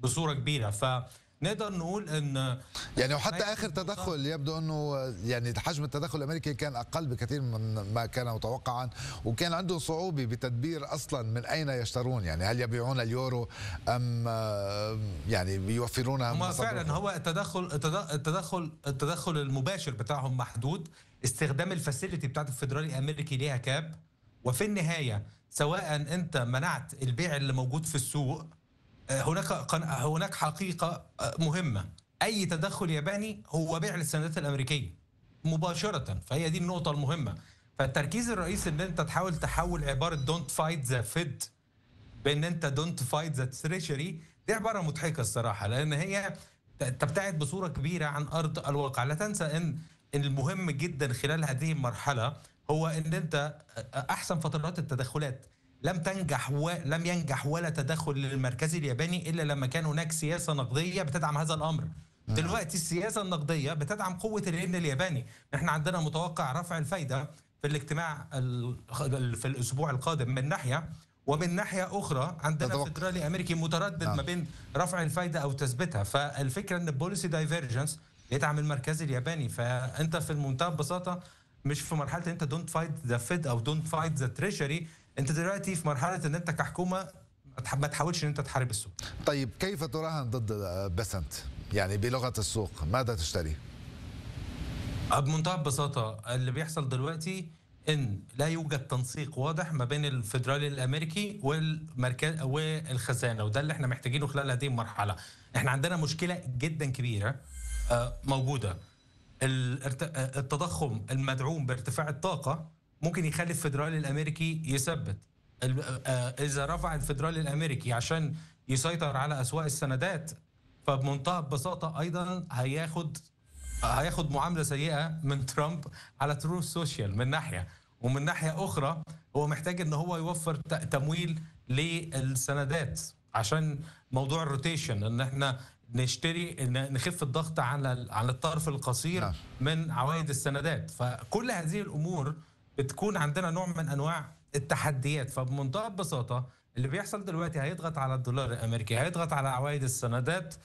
بصوره كبيره فنقدر نقول ان يعني وحتى اخر تدخل يبدو انه يعني حجم التدخل الامريكي كان اقل بكثير من ما كان متوقعا وكان عندهم صعوبه بتدبير اصلا من اين يشترون يعني هل يبيعون اليورو ام آه، يعني يوفرونها هم مصادر فعلا هو التدخل التد- التدخل التدخل المباشر بتاعهم محدود استخدام الفاسيلتي بتاعت الفدرالي الامريكي ليها كاب وفي النهايه سواء انت منعت البيع اللي موجود في السوق آه، هناك قن- هناك حقيقه آه، مهمه اي تدخل ياباني هو بيع للسندات الامريكيه مباشره فهي دي النقطه المهمه فالتركيز الرئيسي ان انت تحاول تحول عباره دونت فايت ذا فيد بان انت دونت فايت ذا تريشري دي عباره مضحكه الصراحه لان هي ت- تبتعد بصوره كبيره عن ارض الواقع لا تنسى ان إن المهم جدا خلال هذه المرحله هو ان انت احسن فترات التدخلات لم تنجح ولم ينجح ولا تدخل للمركزي الياباني الا لما كان هناك سياسه نقديه بتدعم هذا الامر دلوقتي السياسه النقديه بتدعم قوه الين الياباني احنا عندنا متوقع رفع الفايده في الاجتماع ال- في الاسبوع القادم من ناحيه ومن ناحيه اخرى عندنا تتوقع. فدرالي امريكي متردد نعم. ما بين رفع الفايده او تثبيتها فالفكره ان البوليسي دايفرجنس يدعم المركزي الياباني فانت في منتهى البساطه مش في مرحله انت دونت فايت ذا فيد او دونت فايت ذا تريشري انت دلوقتي في مرحله ان انت كحكومه ما تح- ما تحاولش ان انت تحارب السوق طيب كيف تراهن ضد بسنت يعني بلغه السوق ماذا تشتري بمنتهى البساطة اللي بيحصل دلوقتي ان لا يوجد تنسيق واضح ما بين الفدرالي الامريكي والمركز والخزانه وده اللي احنا محتاجينه خلال هذه المرحله احنا عندنا مشكله جدا كبيره آه، موجوده الارت- آه، التضخم المدعوم بارتفاع الطاقه ممكن يخلي الفدرالي الامريكي يثبت ال- آه، اذا رفع الفدرالي الامريكي عشان يسيطر على اسواق السندات فبمنتهى البساطه ايضا هياخد هياخد معامله سيئه من ترامب على تروث سوشيال من ناحيه ومن ناحيه اخرى هو محتاج ان هو يوفر ت- تمويل للسندات عشان موضوع الروتيشن ان احنا نشتري إن نخف الضغط على على الطرف القصير نعم. من عوائد السندات فكل هذه الامور بتكون عندنا نوع من انواع التحديات فبمنتهى البساطه اللي بيحصل دلوقتي هيضغط على الدولار الامريكي هيضغط على عوائد السندات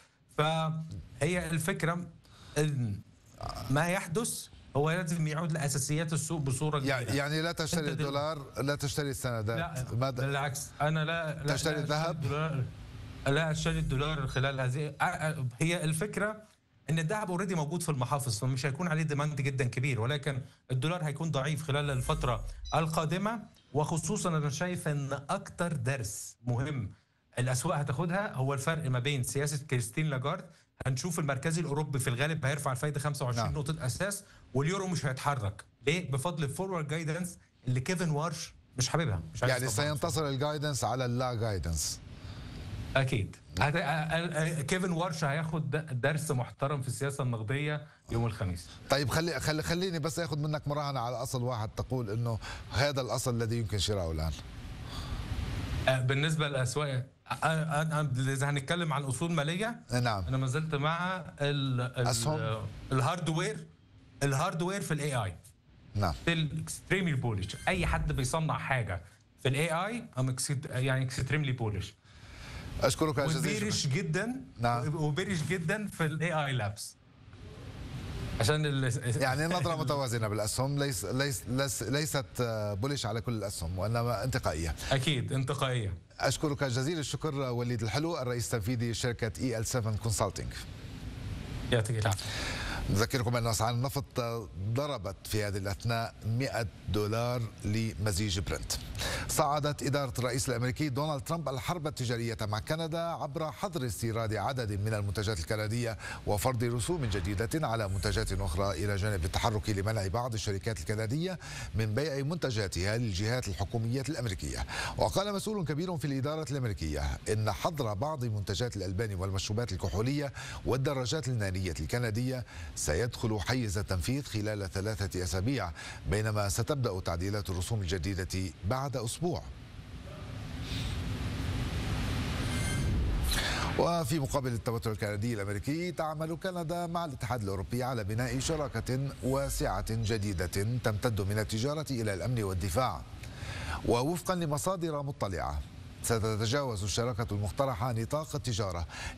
فهي الفكره إن ما يحدث هو لازم يعود لاساسيات السوق بصوره يعني كبيره يعني لا تشتري أنت دل- الدولار لا تشتري لا السندات ماذا بالعكس انا لا, لا تشتري لا الذهب؟ الدولار لا اشتري الدولار خلال هذه آه، آه، هي الفكره ان الذهب اوريدي موجود في المحافظ فمش هيكون عليه ديماند جدا كبير ولكن الدولار هيكون ضعيف خلال الفتره القادمه وخصوصا انا شايف ان اكتر درس مهم الاسواق هتاخدها هو الفرق ما بين سياسه كريستين لاجارد هنشوف المركزي الاوروبي في الغالب هيرفع الفايده 25 نعم. نقطه اساس واليورو مش هيتحرك ليه بفضل الفورورد جايدنس اللي كيفن وارش مش حاببها مش عايز يعني يطبقها. سينتصر الجايدنس على اللا جايدنس اكيد هت- آه، آه، كيفن وارش هياخد د- درس محترم في السياسه النقديه يوم الخميس طيب خلي خلي خليني بس اخذ منك مراهنه على اصل واحد تقول انه هذا الاصل الذي يمكن شراؤه الان آه، بالنسبه للاسواق آه، آه، آه، اذا هنتكلم عن اصول ماليه نعم انا ما زلت مع ال ال أسهم؟ الهاردوير الهاردوير في الاي اي نعم اكستريملي بولش اي حد بيصنع حاجه في الاي اي ام يعني اكستريملي بولش اشكرك جزيلا وبيرش جدا نعم. وبيرش جدا في الاي اي لابس عشان ال... يعني نظرة متوازنة بالأسهم ليس ليس ليس ليست آه، بولش على كل الأسهم وإنما انتقائية اكيد انتقائيه أشكرك جزيل الشكر وليد الحلو الرئيس التنفيذي شركة اي ال 7 كونسلتنج يعطيك العافيه نذكركم أن أسعار النفط ضربت في هذه الأثناء 100 دولار لمزيج برنت صعدت إدارة الرئيس الأمريكي دونالد ترامب الحرب التجارية مع كندا عبر حظر استيراد عدد من المنتجات الكندية وفرض رسوم جديدة على منتجات أخرى إلى جانب التحرك لمنع بعض الشركات الكندية من بيع منتجاتها للجهات الحكومية الأمريكية وقال مسؤول كبير في الإدارة الأمريكية إن حظر بعض منتجات الألبان والمشروبات الكحولية والدراجات النارية الكندية سيدخل حيز التنفيذ خلال ثلاثة أسابيع بينما ستبدأ تعديلات الرسوم الجديدة بعد أسبوع وفي مقابل التوتر الكندي الامريكي تعمل كندا مع الاتحاد الاوروبي على بناء شراكه واسعه جديده تمتد من التجاره الى الامن والدفاع. ووفقا لمصادر مطلعه ستتجاوز الشراكه المقترحه نطاق التجاره